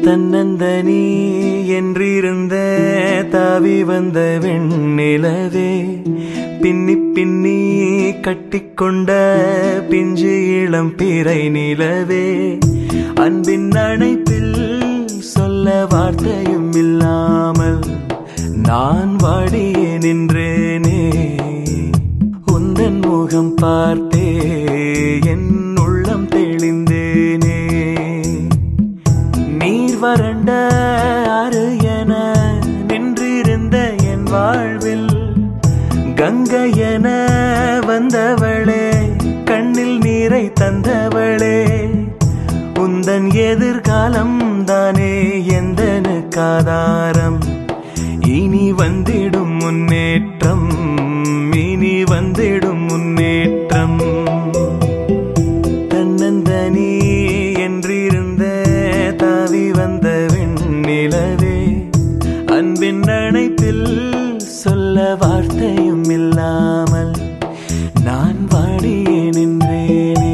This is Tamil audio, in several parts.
தன்னந்தனி என்றிருந்த தாவி வந்த வெண்ணிலவே பின்னி பின்னி கட்டிக்கொண்ட பிஞ்சு இளம் பிறை நிலவே அன்பின் அணைப்பில் சொல்ல வார்த்தையும் இல்லாமல் நான் வாடியே நின்றேனே உந்தன் முகம் பார்த்தே என் உள்ளம் தெளிந்தேனே நீர் வறண்ட ஆறு என நின்றிருந்த என் வாழ்வில் கங்கை என வந்தவளே கண்ணில் நீரை தந்தவளே உந்தன் எதிர்காலம் தானே எந்தனுக்காதாரம் இனி வந்திடும் முன்னேற்றம் இனி வந்திடும் முன்னேற்றம் தன்னந்தனி என்றிருந்த தாவி வந்த வெண்ணிலவே அன்பின் அணைப்பில் சொல்ல வார்த்தையும் இல்லாமல் நான் வாடியே நின்றேனே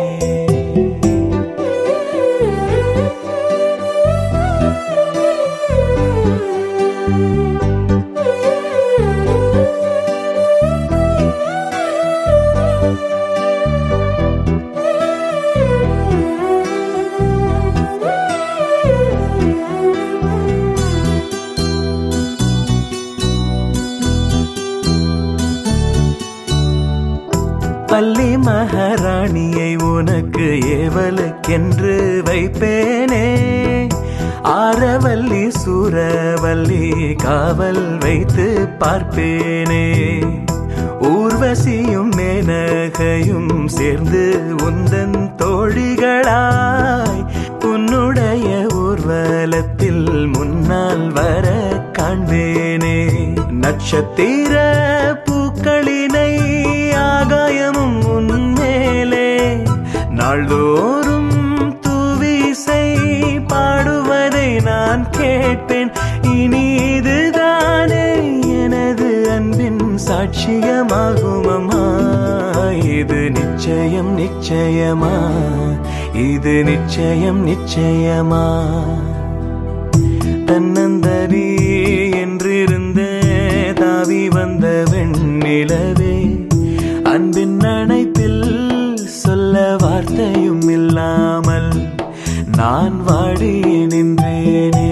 பள்ளி மகாராணியை உனக்கு ஏவலுக்கென்று வைப்பேனே ஆரவல்லி சூரவல்லி காவல் வைத்து பார்ப்பேனே ஊர்வசியும் மேனகையும் சேர்ந்து உந்தன் தோழிகளாய் உன்னுடைய ஊர்வலத்தில் முன்னால் வர காண்பேனே நட்சத்திர பூக்களினை ஆகாயமும் உன்மேலே நாள்தோறும் தூவிசை பாடுவதை நான் கேட்பேன் இனி இதுதானே எனது அன்பின் சாட்சியமாகும் அம்மா இது நிச்சயம் நிச்சயமா இது நிச்சயம் நிச்சயமா தன்னந்தரி என்றிருந்த தாவி வந்த வெண்ணிலவே அன்பின் அணைப்பில் சொல்ல வார்த்தையும் இல்லாமல் நான் வாடியே நின்றேனே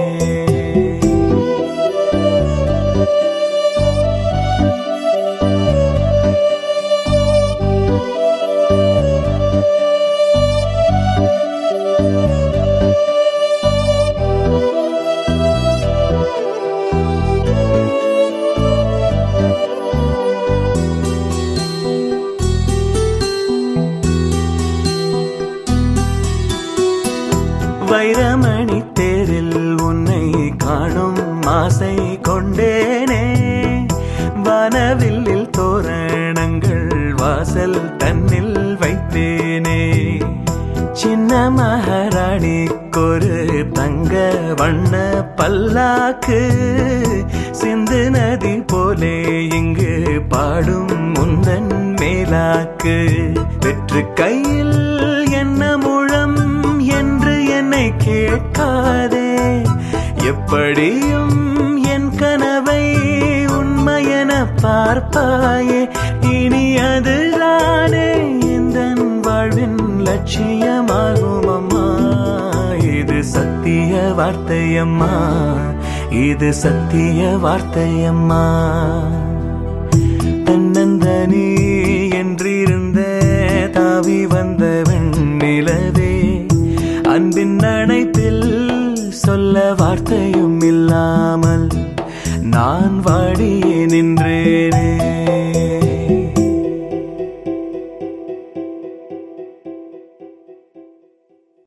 வைரமணி தேரில் உன்னை காணும் ஆசை கொண்டேனே வனவில்லில் தோரணங்கள் வாசல் தன்னில் வைத்தேனே சின்ன மகாராணிக்கொரு தங்க வண்ண பல்லாக்கு சிந்து நதி போலே இங்கு பாடும் முந்தன் மேலாக்கு வெற்று கையில் என்ன முழம் என்று என்னை கேட்காதே எப்படியும் என் கனவை உண்மையென பார்ப்பாயே இனி அதுதானே இந்த வாழ்வின் லட்சியமாகும் அம்மா இது சத்திய வார்த்தையம்மா இது சத்திய வார்த்தையம்மா தன்னந்தனி என்றிருந்த தாவி வந்த வெண்ணிலவே அன்பின் அணைப்பில் சொல்ல வார்த்தையும் இல்லாமல் நான் வாடியே நின்ற